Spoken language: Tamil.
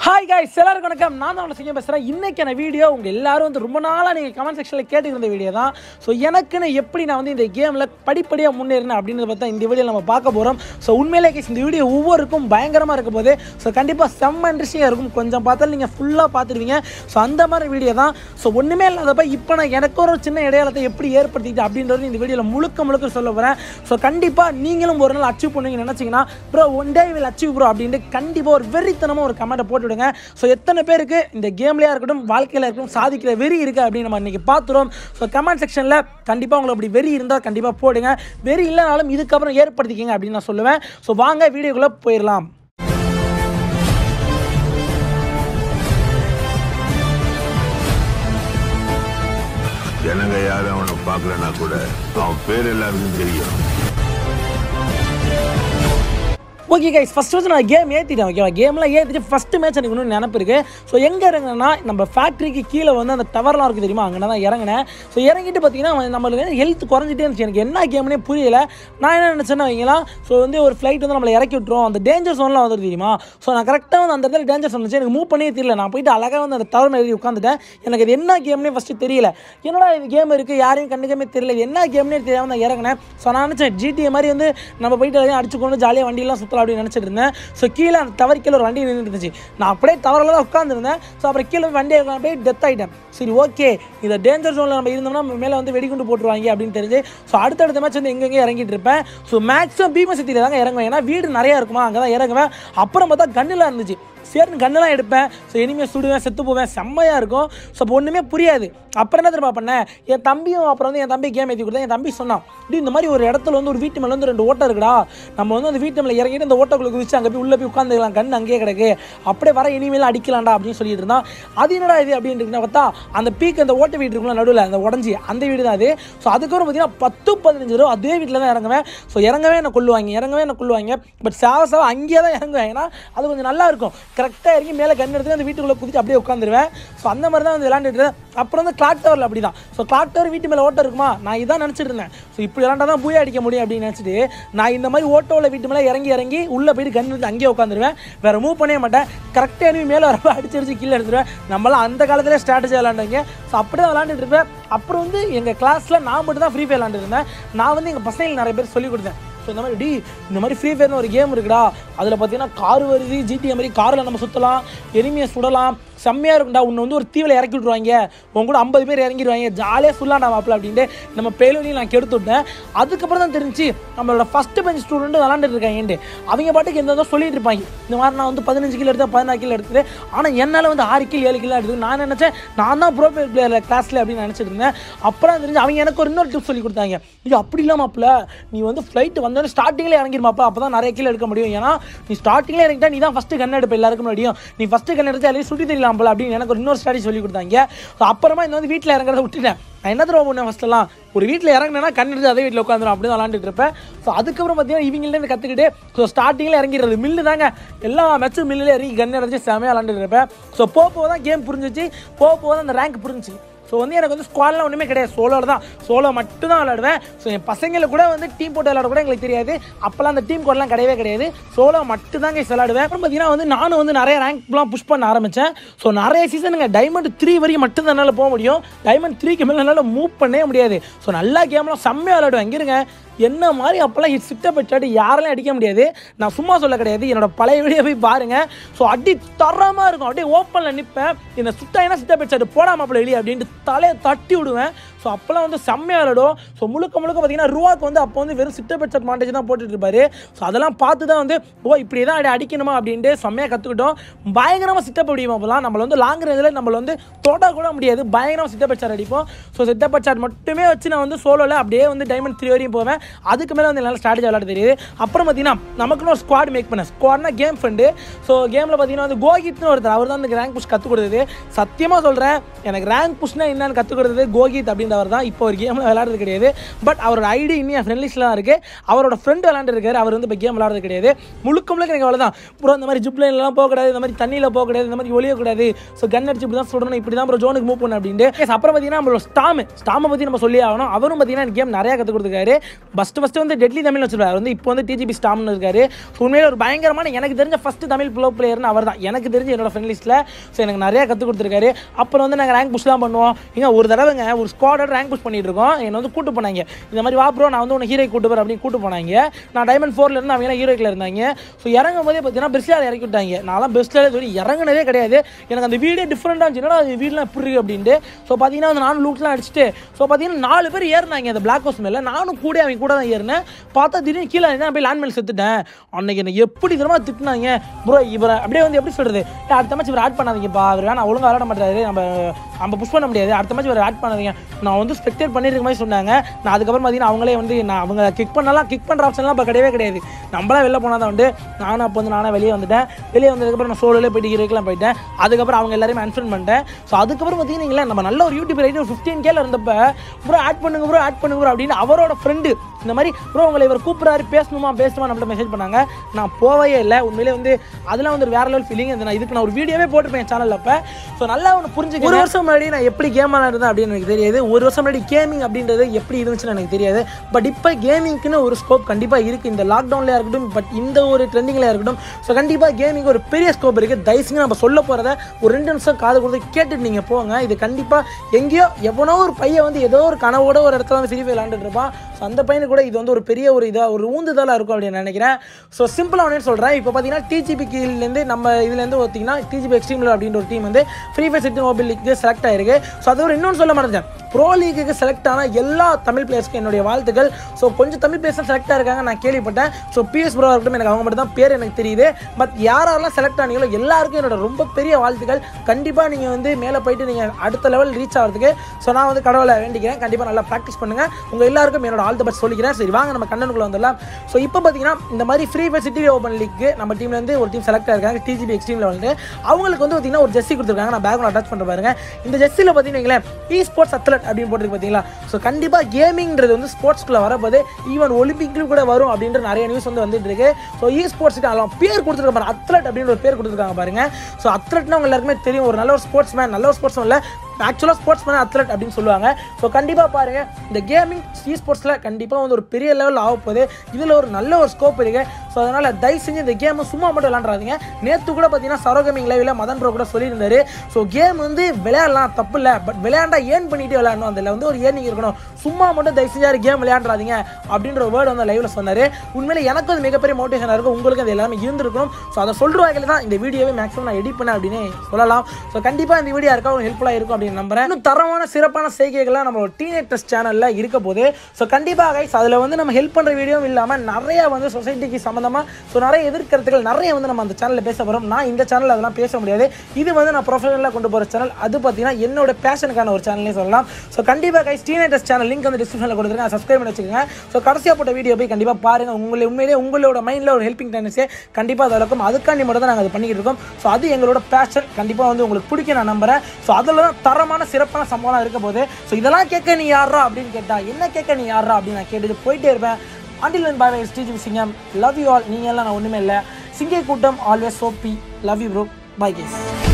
ஹாய் காய்ஸ் எல்லாருக்கும் வணக்கம் நான் தான் செய்ய பேசுகிறேன் இன்றைக்கான வீடியோ உங்கள் எல்லாரும் வந்து ரொம்ப நாளாக நீங்கள் கமெண்ட் செக்ஷனில் கேட்டுக்கிற வீடியோ தான் ஸோ எனக்குன்னு எப்படி நான் வந்து இந்த கேமில் படிப்படியாக முன்னேறினேன் அப்படின்றத பார்த்தா இந்த வீடியோ நம்ம பார்க்க போகிறோம் ஸோ உண்மையிலே guys, இந்த வீடியோ ஒவ்வொருக்கும் பயங்கரமாக இருக்க போது ஸோ கண்டிப்பாக செம்ம இன்ட்ரெஸ்டிங்காக இருக்கும் கொஞ்சம் பார்த்தாலும் நீங்கள் ஃபுல்லாக பார்த்துருவீங்க ஸோ அந்த மாதிரி வீடியோ தான் ஸோ ஒன்றுமே இல்லாதப்ப இப்போ நான் எனக்கு ஒரு சின்ன இடையாளத்தை எப்படி ஏற்படுத்திட்டு அப்படின்றது இந்த வீடியோவில் முழுக்க முழுக்க சொல்ல போகிறேன் ஸோ கண்டிப்பாக நீங்களும் ஒரு நாள் அச்சீவ் பண்ணுவீங்கன்னு நினச்சிங்கன்னா bro one day will achieve bro அப்படின்ட்டு கண்டிப்பாக ஒரு வெறித்தனமாக ஒரு கமெண்ட்டை போட்டு விடுங்க ஸோ எத்தனை பேருக்கு இந்த கேம்லேயே இருக்கட்டும் வாழ்க்கையில் இருக்கட்டும் சாதிக்கிற வெறி இருக்குது அப்படின்னு நம்ம இன்றைக்கி பார்த்துருவோம் ஸோ கமெண்ட் செக்ஷனில் கண்டிப்பாக உங்களுக்கு அப்படி வெறி இருந்தால் கண்டிப்பாக போடுங்க வெறி இல்லைனாலும் இதுக்கப்புறம் ஏற்படுத்திக்கிங்க அப்படின்னு நான் சொல்லுவேன் ஸோ வாங்க வீடியோக்குள்ளே போயிடலாம் ஜனங்க யாரும் அவனை பார்க்கலனா கூட அவன் பேர் எல்லாருக்கும் தெரியும் ஓகே கைஸ் ஃபஸ்ட் வந்து நான் கேம் ஏற்றிட்டேன் ஓகேவா கேம்லாம் ஏற்றிட்டு ஃபஸ்ட்டு மேட்ச் எனக்கு இன்னும் நினப்பு இருக்குது ஸோ எங்கே இறங்கினா நம்ம ஃபேக்ட்ரிக்கு கீழே வந்து அந்த டவர்லாம் இருக்குது தெரியுமா அங்கே தான் இறங்கினேன் ஸோ இறங்கிட்டு பார்த்தீங்கன்னா நம்மளுக்கு ஹெல்த் குறைஞ்சிட்டே இருந்துச்சு எனக்கு என்ன கேம்னே புரியல நான் என்ன நினச்சேன்னா வைங்களேன் ஸோ வந்து ஒரு ஃப்ளைட் வந்து நம்மளை இறக்கி விட்டுரும் அந்த டேஞ்சர் சோன்லாம் வந்துருக்கு தெரியுமா ஸோ நான் கரெக்டாக வந்து அந்த இடத்துல டேஞ்சர் சொன்னிச்சு எனக்கு மூவ் பண்ணியே தெரியல நான் போயிட்டு அழகாக வந்து அந்த டவர் மேலே உட்காந்துட்டேன் எனக்கு இது என்ன கேம்னே ஃபஸ்ட்டு தெரியல என்னடா இது கேம் இருக்குது யாரையும் கண்டுக்கமே தெரியல இது என்ன கேம்னே தெரியாமல் நான் இறங்கினேன் ஸோ நான் நினச்சேன் ஜிடிஏ மாதிரி வந்து நம்ம போயிட்டு அதையும் அடிச்சு கொண்டு ஜாலியாக வண்டியெல்லாம் சுற்றலாம் அப்படின்னு நினச்சிட்டு இருந்தேன் ஸோ கீழே அந்த டவர் கீழே ஒரு வண்டி நின்றுட்டு இருந்துச்சு நான் அப்படியே டவரில் தான் உட்காந்துருந்தேன் ஸோ அப்புறம் கீழே வண்டியை அப்படியே டெத் ஆகிட்டேன் சரி ஓகே இந்த டேஞ்சர் ஜோனில் நம்ம இருந்தோம்னா மேலே வந்து வெடிகுண்டு போட்டுருவாங்க அப்படின்னு தெரிஞ்சு ஸோ அடுத்தடுத்த மேட்ச் வந்து எங்கெங்கே இறங்கிட்டு இருப்பேன் ஸோ மேக்ஸிமம் பீமசக்தியில் தாங்க இறங்குவேன் ஏன்னா வீடு நிறையா இருக்குமா அங்கே தான் இறங்குவேன் அப்புறம் பார்த்தா கண்ணில் இருந்துச்சு சரின்னு கண்ணெல்லாம் எடுப்பேன் ஸோ இனிமேல் சுடுவேன் செத்து போவேன் செம்மையாக இருக்கும் ஸோ அப்போ ஒன்றுமே புரியாது அப்புறம் என்ன தெரியுமா பண்ணேன் என் தம்பியும் அப்புறம் வந்து என் தம்பி கேம் ஏற்றி கொடுத்தேன் என் தம்பி சொன்னான் இப்படி இந்த மாதிரி ஒரு இடத்துல வந்து ஒரு வீட்டு மேலே வந்து ரெண்டு ஓட்டம் இருக்குடா நம்ம வந்து அந்த வீட்டு மேலே இறங்கிட்டு அந்த ஓட்டக்குள்ள குதிச்சு அங்கே போய் உள்ளே போய் உட்காந்துக்கலாம் கண் அங்கேயே கிடக்கு அப்படியே வர இனிமேல் அடிக்கலாம்டா அப்படின்னு சொல்லிட்டு இருந்தான் அது என்னடா இது அப்படின்னு பார்த்தா அந்த பீக் அந்த ஓட்ட வீடு இருக்குள்ள நடுவில் அந்த உடஞ்சி அந்த வீடு தான் அது ஸோ அதுக்கப்புறம் பார்த்தீங்கன்னா பத்து பதினஞ்சு ரூபா அதே வீட்டில் தான் இறங்குவேன் ஸோ இறங்கவே என்ன கொள்ளுவாங்க இறங்கவே என்ன கொள்ளுவாங்க பட் சாவ சாவ அங்கேயே தான் இறங்குவேன் ஏன்னா அது கொஞ்சம் நல்லா இருக்கும் கரெக்டாக இறங்கி மேலே கண் எடுத்து அந்த வீட்டுக்குள்ளே குதிச்சு அப்படியே உட்காந்துருவேன் ஸோ அந்த மாதிரி தான் வந்து விளாண்டுட்டு இருந்தேன் அப்புறம் வந்து கிளாக் டவரில் அப்படி தான் ஸோ கிளாக் டவர் வீட்டு மேலே ஓட்டம் இருக்குமா நான் இதான் நினச்சிட்டு இருந்தேன் ஸோ இப்படி விளாண்டா தான் பூயா அடிக்க முடியும் அப்படின்னு நினச்சிட்டு நான் இந்த மாதிரி ஓட்டோவில் வீட்டு மேலே இறங்கி இறங்கி உள்ளே போயிட்டு கண் எடுத்து அங்கேயே உட்காந்துருவேன் வேறு மூவ் பண்ணவே மாட்டேன் கரெக்டாக எனக்கு மேலே வரப்போ அடிச்சு அடிச்சு கீழே எடுத்துருவேன் நம்மளாம் அந்த காலத்திலே ஸ்ட்ராட்டஜி விளாண்டாங்க ஸோ அப்படியே விளாண்டுட்டு இருப்பேன் அப்புறம் வந்து எங்கள் கிளாஸில் நான் மட்டும் தான் ஃப்ரீ ஃபயர் விளாண்டுருந்தேன் நான் வந்து எங்கள் பசங்களுக்கு நிறைய பேர் சொல்லிக் கொடுத்தேன் ஸோ இந்த மாதிரி டி இந்த மாதிரி ஃப்ரீ ஃபயர்னு ஒரு கேம் இருக்குடா அதில் பார்த்தீங்கன்னா கார் வருது ஜிடிஏ மாதிரி காரில் நம்ம சுற்றலாம் எனிமையை சுடலாம் செம்மையாக இருக்கும்டா உன்னை வந்து ஒரு தீவில் இறக்கி விட்ருவாங்க உன் கூட ஐம்பது பேர் இறங்கிடுவாங்க ஜாலியாக சொல்லலாம்டா மாப்பிள்ள அப்படின்ட்டு நம்ம பேலூரையும் நான் கெடுத்து விட்டேன் அதுக்கப்புறம் தான் தெரிஞ்சு நம்மளோட ஃபஸ்ட்டு பெஞ்ச் ஸ்டூடெண்ட் விளாண்டுட்டு இருக்காங்கன்ட்டு அவங்க பாட்டுக்கு எந்த சொல்லிட்டு இருப்பாங்க இந்த மாதிரி நான் வந்து பதினஞ்சு கிலோ எடுத்தேன் பதினாறு கிலோ எடுத்தது ஆனால் என்னால் வந்து ஆறு கிலோ ஏழு கிலோ எடுத்து நான் நினச்சேன் நான் தான் ப்ரோ பிளேயர் கிளாஸில் அப்படின்னு நினச்சிட்டு இருந்தேன் அப்புறம் தெரிஞ்சு அவங்க எனக்கு ஒரு இன்னொரு டிப் சொல்லி கொடுத்தாங்க இது அப்படி இல்லாமப்பில் நீ வந்து ஃப்ளைட் வந்தோடனே ஸ்டார்டிங்கில் இறங்கிருமாப்பா அப்போ தான் நிறைய கிலோ எடுக்க முடியும் ஏன்னா நீ ஸ்டார்டிங்கில் இறங்கிட்டா நீ தான் ஃபஸ்ட்டு கண் எடுப்ப எல்லாருக்கும் முடியும் நீ ஃபஸ்ட்டு கண் எடுத்து எல்லாரும் சுட்டி தெரியலாம் போல அப்படின்னு எனக்கு ஒரு இன்னொரு ஸ்ட்ராட்டஜி சொல்லி கொடுத்தாங்க ஸோ அப்புறமா இந்த வந்து வீட்டில் இறங்குறத விட்டுட்டேன் நான் என்ன தருவா பண்ணேன் ஃபஸ்ட்டெல்லாம் ஒரு வீட்டில் இறங்கினா கண் எடுத்து அதே வீட்டில் உட்காந்துரும் அப்படி தான் விளாண்டுட்டு இருப்பேன் ஸோ அதுக்கப்புறம் பார்த்தீங்கன்னா இவங்கள்ட்ட கற்றுக்கிட்டு ஸோ ஸ்டார்டிங்கில் இறங்கிடுறது மில்லு தாங்க எல்லா மேட்சும் மில்லில் இறங்கி கண் அடைஞ்சு செமையாக விளாண்டுட்டு இருப்பேன் ஸோ போக போக தான் கேம் புரிஞ்சிச்சு போக போக தான் அந்த ரேங்க் புரிஞ்சிச்சு ஸோ வந்து எனக்கு வந்து ஸ்குவாட்லாம் ஒன்றுமே கிடையாது சோலோவில் தான் சோலோ மட்டும் தான் விளாடுவேன் ஸோ என் பசங்களை கூட வந்து டீம் போட்டு விளாட கூட எங்களுக்கு தெரியாது அப்போல்லாம் அந்த டீம் கோடெலாம் கிடையவே கிடையாது சோலோ மட்டும் தான் கைஸ் விளாடுவேன் அப்புறம் பார்த்தீங்கன்னா வந்து நானும் வந்து நிறைய ரேங்க்லாம் புஷ் பண்ண ஆரம்பித்தேன் ஸோ நிறைய சீசனுங்க டைமண்ட் த்ரீ வரைக்கும் மட்டும் தான் என்னால் போக முடியும் டைமண்ட் த்ரீக்கு மேலே என்னால் மூவ் பண்ணவே முடியாது ஸோ நல்லா கேம்லாம் செம்மையாக விளாடுவேன் எங்கே இருங்க என்ன மாதிரி அப்போல்லாம் சிட்ட பச்சாட்டு யாரெல்லாம் அடிக்க முடியாது நான் சும்மா சொல்ல கிடையாது என்னோட பழைய வீடியோ போய் பாருங்க ஸோ அடி தரமாக இருக்கும் அப்படியே ஓப்பனில் நிற்பேன் இந்த சுட்டாயினா சிட்ட பச்சாட்டு போடாமப்பில் வெளியே அப்படின்ட்டு தலையை தட்டி விடுவேன் ஸோ அப்போல்லாம் வந்து செம்மையாக விளாடும் ஸோ முழுக்க முழுக்க பார்த்தீங்கன்னா ரூவாக்கு வந்து அப்போ வந்து வெறும் சிட்ட பட்சட் மாண்டேஜ் தான் போட்டுட்டு இருப்பாரு ஸோ அதெல்லாம் பார்த்து தான் வந்து ஓ இப்படி தான் அடி அடிக்கணுமா அப்படின்ட்டு செம்மையாக கற்றுக்கிட்டோம் பயங்கரமாக சிட்டப் அடிப்போம் அப்போலாம் நம்மள வந்து லாங் ரேஞ்சில் நம்மள வந்து தொட கூட முடியாது பயங்கரமாக சிட்டப் பச்சாட் அடிப்போம் ஸோ சிட்டப் பச்சாட் மட்டுமே வச்சு நான் வந்து சோலோவில் அப்படியே வந்து டைமண்ட் த்ரீ வரையும் போவேன் அதுக்கு மேலே வந்து என்னால் ஸ்ட்ராட்டஜி விளாட தெரியுது அப்புறம் பார்த்தீங்கன்னா நமக்குன்னு ஒரு ஸ்குவாட் மேக் பண்ணேன் ஸ்குவாட்னா கேம் ஃப்ரெண்டு ஸோ கேமில் பார்த்தீங்கன்னா வந்து கோகித்னு ஒருத்தர் அவர் தான் அந்த ரேங்க் புஷ் கற்றுக் கொடுத்தது சத்தியமாக சொல்கிறேன் எனக்கு ரேங்க் புஷ்னா என்னன்னு கற்றுக் கொடுத்தது கோகித் அப்படின்றவர் தான் இப்போ ஒரு கேமில் விளையாடுறது கிடையாது பட் அவரோட ஐடி இன்னும் என் ஃப்ரெண்ட் லிஸ்ட்டில் தான் இருக்குது அவரோட ஃப்ரெண்டு விளாண்டுருக்காரு அவர் வந்து இப்போ கேம் விளாடுறது கிடையாது முழுக்க முழுக்க எனக்கு அவ்வளோதான் ப்ரோ இந்த மாதிரி ஜிப் லைன்லாம் போகக்கூடாது இந்த மாதிரி தண்ணியில் போகக்கூடாது இந்த மாதிரி ஒளியக்கூடாது ஸோ கன் அடிச்சு இப்படி தான் சுடணும் இப்படி தான் ப்ரோ ஜோனுக்கு மூவ் பண்ண அப்படின்ட்டு Yes, அப்புறம் பார்த்தீங்கன்னா நம்மளோட ஸ்டாம் ஸ்டாமை பற்றி நம்ம சொல்லி ஆகணும் அவரும் பார்த்தீங்கன்னா கேம் நிறையா கற்றுக் கொடுத்துருக்காரு ஃபஸ்ட்டு ஃபஸ்ட்டு வந்து டெட்லி தமிழ் வச்சிருப்பாரு வந்து இப்போ வந்து டிஜிபி ஸ்டாம்னு இருக்காரு ஸோ உண்மையிலே ஒரு பயங்கரமான எனக்கு தெரிஞ்ச ஃபஸ்ட்டு தமிழ் ப்ளோ பிளேயர்னு அவர் தான் எனக்கு தெரிஞ்சு என்னோட ஃப்ரெண்ட் லிஸ்ட்டில் ஸோ எனக்கு நிறையா கற்றுக் கொடுத்துருக்காரு அப்புறம் வந்து நாங்கள் ரேங்க் புஷ்லாம் பண்ணுவோம் இங்கே ஒரு தடவைங்க ஒரு ஸ்குவாடோட ரேங்க் புஷ் பண்ணிட்டு இருக்கோம் என்னை வந்து கூட்டு போனாங்க இந்த மாதிரி வா ப்ரோ நான் வந்து உன்னை ஹீரோ கூட்டு போகிறேன் அப்படின்னு கூட்டு போனாங்க நான் டைமண்ட் ஃபோரில் இருந்து அவங்க ஹீரோக்கில் இருந்தாங்க ஸோ இறங்கும் போதே பார்த்தீங்கன்னா பெஸ்ட்டில் இறக்கி விட்டாங்க நான்லாம் பெஸ்ட்டில் சொல்லி இறங்குனதே கிடையாது எனக்கு அந்த வீடே டிஃப்ரெண்ட்டாக இருந்துச்சுன்னா அது வீடெலாம் எப்படி இருக்கு அப்படின்ட்டு ஸோ பார்த்தீங்கன்னா வந்து நானும் லூட்லாம் அடிச்சுட்டு ஸோ பார்த்தீங்கன்னா நாலு பேர் ஏறினாங்க அந்த பிளாக் ஹவுஸ் மேலே நானும் கூட அவங்க கூட தான் ஏறினேன் பார்த்தா திடீர்னு கீழே நான் போய் லேண்ட் மேலே செத்துட்டேன் அன்னைக்கு என்ன எப்படி தெரியுமா திட்டினாங்க ப்ரோ இவரை அப்படியே வந்து எப்படி சொல்கிறது அடுத்த மேட்ச் இவர் ஆட் பண்ணாதீங்கப்பா அவர் வேணா ஒழுங்காக விளாட மாட்டாரு நம்ம நம்ம புஷ் பண்ண முடியாது அடுத்த மேட்ச் இவர் ஆட் பண்ணாதீங்க நான் வந்து ஸ்பெக்டேட் பண்ணிருக்க மாதிரி சொன்னாங்க நான் அதுக்கப்புறம் பார்த்தீங்கன்னா அவங்களே வந்து நான் அவங்க கிக் பண்ணலாம் கிக் பண்ணுற ஆப்ஷன்லாம் இப்போ கிடையவே கிடையாது நம்மளாம் வெளில போனால் தான் வந்து நானும் அப்போ வந்து நானே வெளியே வந்துட்டேன் வெளியே வந்ததுக்கப்புறம் நான் சோலோலே போயிட்டு ஹீரோக்கெலாம் போயிட்டேன் அதுக்கப்புறம் அவங்க எல்லாரையும் அன்ஃபன் பண்ணிட்டேன் ஸோ அதுக்கப்புறம் பார்த்தீங்கன்னா நம்ம நல்ல ஒரு யூடியூப் ரைட்டு ஒரு ஃபிஃப்டீன் கேல இருந்தப்ப ப்ரோ ஆட் பண்ணுங்க ப்ரோ ஆட் பண்ணுங்க ப்ரோ அப்படின்னு அவரோட ஃப்ரெண்டு இந்த மாதிரி ப்ரோ உங்களை இவர் கூப்பிட்றாரு பேசணுமா பேசணுமா நம்மள்ட்ட மெசேஜ் பண்ணாங்க நான் போவே இல்லை உண்மையிலே வந்து அதெல்லாம் வந்து ஒரு வேற லெவல் ஃபீலிங் நான் இதுக்கு நான் ஒரு வீடியோவே போட்டிருப்பேன் சேனலில் அப்போ ஸோ நல்லா ஒன்று புரிஞ்சுக்க ஒரு வருஷம் முன்னாடி நான் எப்படி கேம் இருந்தேன் அப்படின்னு எனக்கு தெரியாது ஒரு வருஷம் முன்னாடி கேமிங் அப்படின்றது எப்படி இருந்துச்சுன்னு எனக்கு தெரியாது பட் இப்போ கேமிங்க்குன்னு ஒரு ஸ்கோப் கண்டிப்பாக இருக்குது இந்த லாக்டவுன்லேயே இருக்கட்டும் பட் இந்த ஒரு ட்ரெண்டிங்கில் இருக்கட்டும் ஸோ கண்டிப்பாக கேமிங் ஒரு பெரிய ஸ்கோப் இருக்குது தயவுசெய்து நம்ம சொல்ல போகிறத ஒரு ரெண்டு நிமிஷம் காது கொடுத்து கேட்டுட்டு நீங்கள் போங்க இது கண்டிப்பாக எங்கேயோ எவனோ ஒரு பையன் வந்து ஏதோ ஒரு கனவோட ஒரு இடத்துல வந்து ஃப்ரீ ஃபயர் விளாண்டுட்டு இருப்பான் ஸோ அந்த பையனுக்கு கூட இது வந்து ஒரு பெரிய ஒரு இதாக ஒரு ஊந்துதலாக இருக்கும் அப்படின்னு நினைக்கிறேன் ஸோ சிம்பிளாக ஒன்று சொல்கிறேன் இப்போ பார்த்தீங்கன்னா டிஜிபி கீழ்லேருந்து நம்ம இதுலேருந்து பார்த்தீங்கன்னா டிஜிபி எக்ஸ்ட்ரீம் அப்படின்ற ஒரு டீம் வந்து ஃப்ரீ ஃபயர் சிட்டி மொபைல் லீக்கு செலக்ட் ஆயிருக்கு ஸோ அது ஒரு இன்னொன்று சொல்ல மாட்டேன் ப்ரோ லீக்குக்கு செலக்ட் ஆன எல்லா தமிழ் பிளேயர்ஸ்க்கும் என்னுடைய வாழ்த்துக்கள் ஸோ கொஞ்சம் தமிழ் பிளேயர்ஸ் செலக்ட் ஆயிருக்காங்க நான் கேள்விப்பட்டேன் ஸோ பிஎஸ் ப்ரோ இருக்கட்டும் எனக்கு அவங்க மட்டும் தான் பேர் எனக்கு தெரியுது பட் யாரெல்லாம் செலக்ட் ஆனீங்களோ எல்லாருக்கும் என்னோட ரொம்ப பெரிய வாழ்த்துக்கள் கண்டிப்பாக நீங்கள் வந்து மேலே போயிட்டு நீங்கள் அடுத்த லெவல் ரீச் ஆகிறதுக்கு ஸோ நான் வந்து கடவுளை வேண்டிக்கிறேன் கண்டிப்பாக நல்லா ப்ராக்டிஸ் பண்ணுங்கள் உங்கள் எல்லாருக்கும் என்னோட ஆல் த பெஸ்ட் சொல்லிக்கிறேன் சரி வாங்க நம்ம கண்டனுக்குள்ள வந்துடலாம் ஸோ இப்போ பார்த்தீங்கன்னா இந்த மாதிரி ஃப்ரீ ஃபயர் சிட்டி ஓப்பன் லீக்கு நம்ம டீம்லேருந்து ஒரு டீம் செலக்ட் ஆயிருக்காங்க டிஜிபி எக்ஸ்ட்ரீமில் வந்து அவங்களுக்கு வந்து பார்த்தீங்கன்னா ஒரு ஜெஸ்ஸி கொடுத்துருக்காங்க நான் பேக்ரவுண்ட் அட்டாச் பண்ணுற பாருங்க இந்த ஜெஸ்ஸியில் பார்த்தீங்கன்னா இ ஸ்போர்ட்ஸ் அத்லட் அப்படின்னு போட்டிருக்கு பார்த்தீங்களா ஸோ கண்டிப்பாக கேமிங்கிறது வந்து ஸ்போர்ட்ஸ்குள்ளே வரப்போது ஈவன் ஒலிம்பிக்லையும் கூட வரும் அப்படின்ற நிறைய நியூஸ் வந்து வந்துட்டு இருக்கு ஸோ இ ஸ்போர்ட்ஸுக்கு அதெல்லாம் பேர் கொடுத்துருக்க பாருங்க அத்லட் அப்படின்ற ஒரு பேர் கொடுத்துருக்காங்க பாருங்க ஸோ அத்லட்னா உங்க எல்லாருக்குமே தெரியும் ஒரு நல்ல ஒரு ஸ்போர்ட்ஸ் மேன் நல்ல ஒரு ஸ்போர்ட்ஸ் இல்லை ஆக்சுவலாக ஸ்போர்ட்ஸ் மேன் அத்லட் அப்படின்னு சொல்லுவாங்க ஸோ கண்டிப்பாக பாருங்க இந்த கேமிங் இ ஸ்போர்ட்ஸில் கண்டிப்பாக வந்து ஒரு பெரிய லெவல் ஆக போகுது இதில் ஒரு நல்ல ஒரு ஸ்கோப் இருக்கு ஸோ அதனால் தயவு செஞ்சு இந்த கேமை சும்மா மட்டும் விளாண்டாதீங்க நேற்று கூட பார்த்தீங்கன்னா சரோகமிங் லைவில் மதன் ப்ரோ கூட சொல்லியிருந்தாரு ஸோ கேம் வந்து விளையாடலாம் தப்பு இல்லை பட் விளையாண்டா ஏர்ன் பண்ணிட்டு விளையாடணும் அதில் வந்து ஒரு ஏர்னிங் இருக்கணும் சும்மா மட்டும் தயவு செஞ்சு கேம் விளையாண்டாதீங்க அப்படின்ற ஒரு வேர்டு வந்து லைவில் சொன்னார் உண்மையிலே எனக்கு அது மிகப்பெரிய மோட்டிவேஷனாக இருக்கும் உங்களுக்கு அது எல்லாமே இருந்திருக்கணும் ஸோ அதை சொல்கிற வகையில் தான் இந்த வீடியோவே மேக்ஸிமம் நான் எடிட் பண்ணேன் அப்படின்னு சொல்லலாம் ஸோ கண்டிப்பாக இந்த வீடியோ இருக்கா ஒரு ஹெல்ப்ஃபுல்லாக இருக்கும் அப்படின்னு நம்புறேன் இன்னும் தரமான சிறப்பான செய்கைகள்லாம் நம்மளோட டீனேஜ் டெஸ்ட் சேனலில் இருக்க போது ஸோ கண்டிப்பாக கைஸ் அதில் வந்து நம்ம ஹெல்ப் பண்ணுற வீடியோவும் இல்லாமல் நிறைய வந்து சொசைட்டிக்கு சம்மந்தமாக ஸோ நிறைய எதிர்கருத்துக்கள் நிறைய வந்து நம்ம அந்த சேனலில் பேச போகிறோம் நான் இந்த சேனலில் அதெல்லாம் பேச முடியாது இது வந்து நான் ப்ரொஃபஷனலாக கொண்டு போகிற சேனல் அது பார்த்தீங்கன்னா என்னோட பேஷனுக்கான ஒரு சேனல்னே சொல்லலாம் ஸோ கண்டிப்பாக guys teenage test channel link வந்து டிஸ்கிரிப்ஷனில் கொடுத்துருக்கேன் சப்ஸ்கிரைப் பண்ணி வச்சுக்கோங்க ஸோ கடைசியாக போட்ட வீடியோ போய் கண்டிப்பாக பாருங்கள் உங்களை உண்மையிலே உங்களோட மைண்டில் ஒரு ஹெல்பிங் டென்டன்ஸே கண்டிப்பாக அது இருக்கும் அதுக்காண்டி மட்டும் தான் நாங்கள் அது பண்ணிக்கிட்டு இருக்கோம் ஸோ அது எங்களோட பேஷன் கண்டிப்பாக வந்து உங்களுக்கு பிடிக்கும் நான் நம்புறேன் ஸோ அதில் தான் தரமான சிறப்பான சம்பவம் இருக்க போது ஸோ இதெல்லாம் கேட்க நீ யாரா அப்படின்னு கேட்டா என்ன கேட்க நீ யாரா அப்படின்னு நான் கேட்டுட்டு போயிட்டே இருப்பேன் அண்டில் அண்ட் பாய் ஸ்ரீஜி சிங்கம் லவ் யூ ஆல் நீங்கள் எல்லாம் நான் ஒன்றுமே இல்லை சிங்கை கூட்டம் ஆல்வேஸ் சோப்பி love you bro bye case